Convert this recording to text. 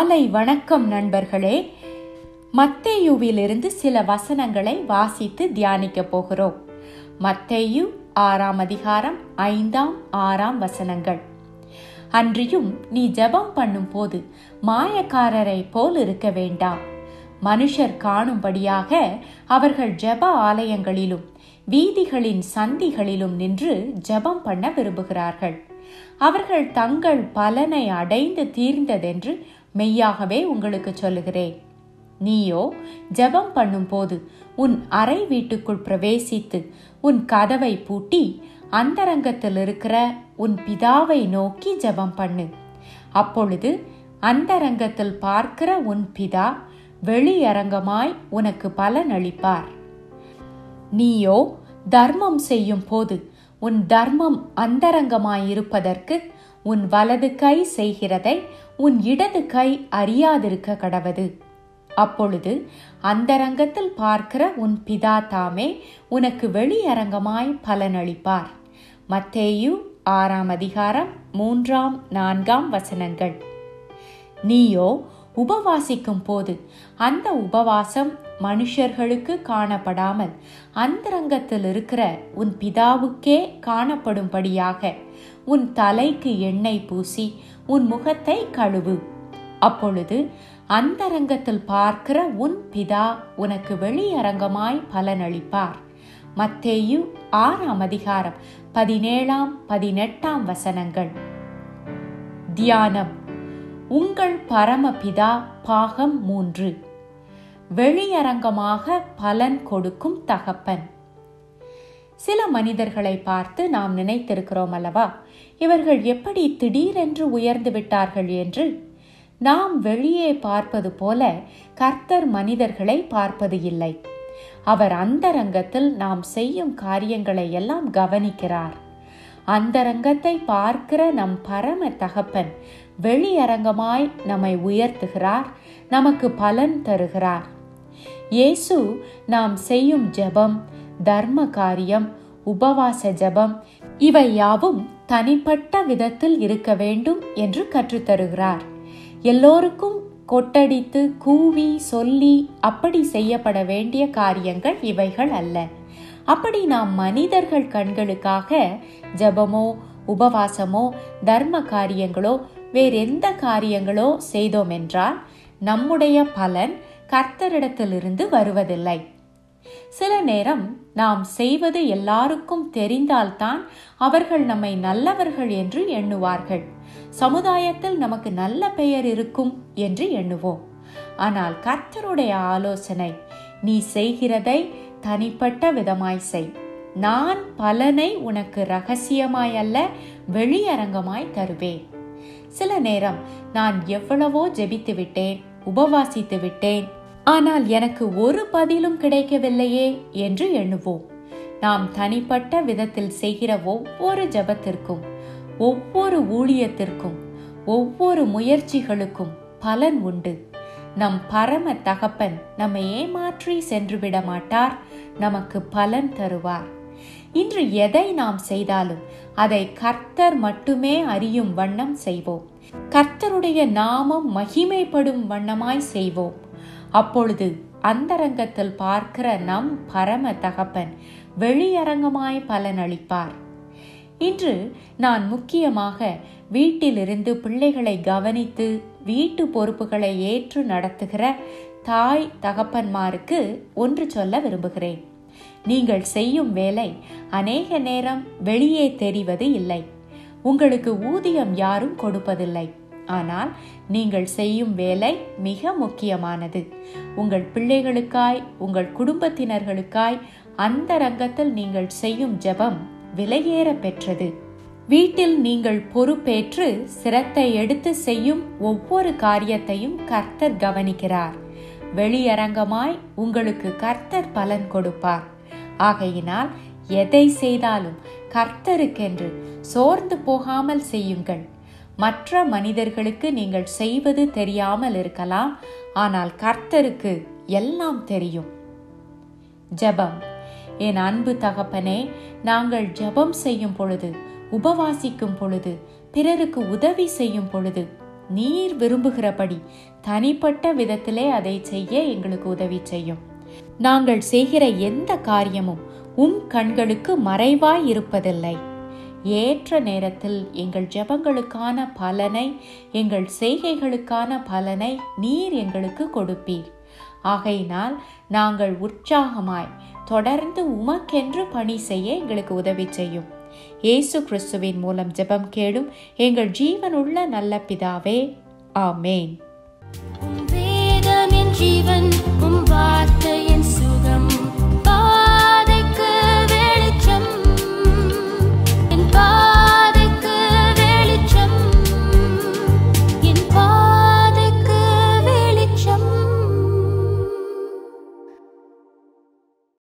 காலை வணக்கம் நண்பர்களே மத்தேயுவிலிருந்து சில வசனங்களை வாசித்து தியானிக்க போகிறோம் மத்தேயு ஆறாம் அதிகாரம் ஐந்தாம் ஆறாம் வசனங்கள் அன்றியும் நீ ஜெபம் பண்ணும் போது மாயக்காரரை போல் இருக்க வேண்டாம் மனுஷர் காணும்படியாக அவர்கள் ஜெப ஆலயங்களிலும் வீதிகளின் சந்திகளிலும் நின்று ஜெபம் பண்ண விரும்புகிறார்கள் அவர்கள் தங்கள் பலனை அடைந்து தீர்ந்ததென்று மெய்யாகவே உங்களுக்கு சொல்லுகிறேன் நீயோ ஜெபம் பண்ணும்போது உன் அறை வீட்டுக்குள் பிரவேசித்து உன் கதவை பூட்டி அந்தரங்கத்தில் இருக்கிற உன் பிதாவை நோக்கி ஜெபம் பண்ணு அப்பொழுது அந்தரங்கத்தில் பார்க்கிற உன் பிதா வெளியரங்கமாய் உனக்கு பலன் அளிப்பார் நீயோ தர்மம் செய்யும் போது உன் தர்மம் அந்தரங்கமாயிருப்பதற்கு உன் வலது கை செய்கிறதை உன் இடது கை அறியாதிருக்க கடவது அப்பொழுது அந்தரங்கத்தில் பார்க்கிற உன் பிதா தாமே உனக்கு வெளியரங்கமாய் பலனளிப்பார் மத்தேயு ஆறாம் அதிகாரம் மூன்றாம் நான்காம் வசனங்கள் நீயோ உபவாசிக்கும் போது அந்த உபவாசம் மனுஷர்களுக்கு காணப்படாமல் அந்தரங்கத்தில் இருக்கிற உன் பிதாவுக்கே காணப்படும்படியாக உன் தலைக்கு எண்ணெய் பூசி உன் முகத்தை கழுவு அப்பொழுது அந்தரங்கத்தில் பார்க்கிற உன் பிதா உனக்கு வெளியரங்கமாய் பலனளிப்பார் மத்தேயு ஆறாம் அதிகாரம் பதினேழாம் பதினெட்டாம் வசனங்கள் தியானம் உங்கள் பரமபிதா பாகம் மூன்று வெளியரங்கமாக பலன் கொடுக்கும் தகப்பன் சில மனிதர்களை பார்த்து நாம் நினைத்திருக்கிறோம் அல்லவா இவர்கள் எப்படி திடீரென்று உயர்ந்து விட்டார்கள் என்று நாம் வெளியே பார்ப்பது போல கர்த்தர் மனிதர்களை பார்ப்பது இல்லை அவர் அந்தரங்கத்தில் நாம் செய்யும் காரியங்களை எல்லாம் கவனிக்கிறார் அந்தரங்கத்தை பார்க்கிற நம் பரம தகப்பன் வெளியரங்கமாய் நம்மை உயர்த்துகிறார் நமக்கு பலன் தருகிறார் இயேசு நாம் செய்யும் ஜெபம் தர்ம காரியம் உபவாச ஜெபம் இவை யாவும் தனிப்பட்ட விதத்தில் இருக்க வேண்டும் என்று கற்றுத்தருகிறார் எல்லோருக்கும் கொட்டடித்து கூவி சொல்லி அப்படி செய்யப்பட வேண்டிய காரியங்கள் இவைகள் அல்ல அப்படி நாம் மனிதர்கள் கண்களுக்காக ஜபமோ உபவாசமோ தர்ம காரியங்களோ வேறெந்த காரியங்களோ செய்தோம் என்றால் நம்முடைய பலன் கர்த்தரிடத்திலிருந்து வருவதில்லை சில நேரம் நாம் செய்வது எல்லாருக்கும் தெரிந்தால்தான் அவர்கள் நம்மை நல்லவர்கள் என்று எண்ணுவார்கள் சமுதாயத்தில் நமக்கு நல்ல பெயர் இருக்கும் என்று எண்ணுவோம் ஆனால் கர்த்தருடைய ஆலோசனை நீ செய்கிறதை தனிப்பட்ட விதமாய் செய் நான் பலனை உனக்கு ரகசியமாய் அல்ல வெளியரங்கமாய் தருவேன் சில நேரம் நான் எவ்வளவோ ஜெபித்து விட்டேன் உபவாசித்து விட்டேன் ஆனால் எனக்கு ஒரு பதிலும் கிடைக்கவில்லையே என்று எண்ணுவோம் நாம் தனிப்பட்ட விதத்தில் செய்கிற ஒவ்வொரு ஜபத்திற்கும் ஒவ்வொரு ஊழியத்திற்கும் ஒவ்வொரு முயற்சிகளுக்கும் பலன் உண்டு நம் பரம தகப்பன் நம்மை ஏமாற்றி சென்றுவிட மாட்டார் நமக்கு பலன் தருவார் இன்று எதை நாம் செய்தாலும் அதை கர்த்தர் மட்டுமே அறியும் வண்ணம் செய்வோம் கர்த்தருடைய நாமம் மகிமைப்படும் வண்ணமாய் செய்வோம் அப்பொழுது அந்தரங்கத்தில் பார்க்கிற நம் பரம தகப்பன் வெளியரங்கமாய் பலனளிப்பார் இன்று நான் முக்கியமாக வீட்டிலிருந்து பிள்ளைகளை கவனித்து வீட்டு பொறுப்புகளை ஏற்று நடத்துகிற தாய் தகப்பன்மாருக்கு ஒன்று சொல்ல விரும்புகிறேன் நீங்கள் செய்யும் வேலை அநேக நேரம் வெளியே தெரிவது இல்லை உங்களுக்கு ஊதியம் யாரும் கொடுப்பதில்லை ஆனால் நீங்கள் செய்யும் வேலை மிக முக்கியமானது உங்கள் பிள்ளைகளுக்காய் உங்கள் குடும்பத்தினர்களுக்காய் அந்த ரங்கத்தில் நீங்கள் செய்யும் ஜெபம் விலையேற பெற்றது வீட்டில் நீங்கள் பொறுப்பேற்று சிரத்தை எடுத்து செய்யும் ஒவ்வொரு காரியத்தையும் கர்த்தர் கவனிக்கிறார் வெளியரங்கமாய் உங்களுக்கு கர்த்தர் பலன் கொடுப்பார் ஆகையினால் எதை செய்தாலும் கர்த்தருக்கென்று சோர்ந்து போகாமல் செய்யுங்கள் மற்ற மனிதர்களுக்கு நீங்கள் செய்வது தெரியாமல் இருக்கலாம் ஆனால் கர்த்தருக்கு எல்லாம் தெரியும் ஜெபம் என் அன்பு தகப்பனே நாங்கள் ஜெபம் செய்யும் பொழுது உபவாசிக்கும் பொழுது பிறருக்கு உதவி செய்யும் பொழுது நீர் விரும்புகிறபடி தனிப்பட்ட விதத்திலே அதை செய்ய எங்களுக்கு உதவி செய்யும் நாங்கள் செய்கிற எந்த காரியமும் உம் கண்களுக்கு மறைவாய் இருப்பதில்லை ஏற்ற நேரத்தில் எங்கள் ஜெபங்களுக்கான பலனை எங்கள் செய்கைகளுக்கான பலனை நீர் எங்களுக்கு கொடுப்பீர் ஆகையினால் நாங்கள் உற்சாகமாய் தொடர்ந்து உமக்கென்று பணி செய்ய எங்களுக்கு உதவி செய்யும் இயேசு கிறிஸ்துவின் மூலம் ஜெபம் கேடும் எங்கள் ஜீவனுள்ள நல்ல பிதாவே ஆமேன் உம் வேதம் என் ஜீவன் உம் வார்த்தை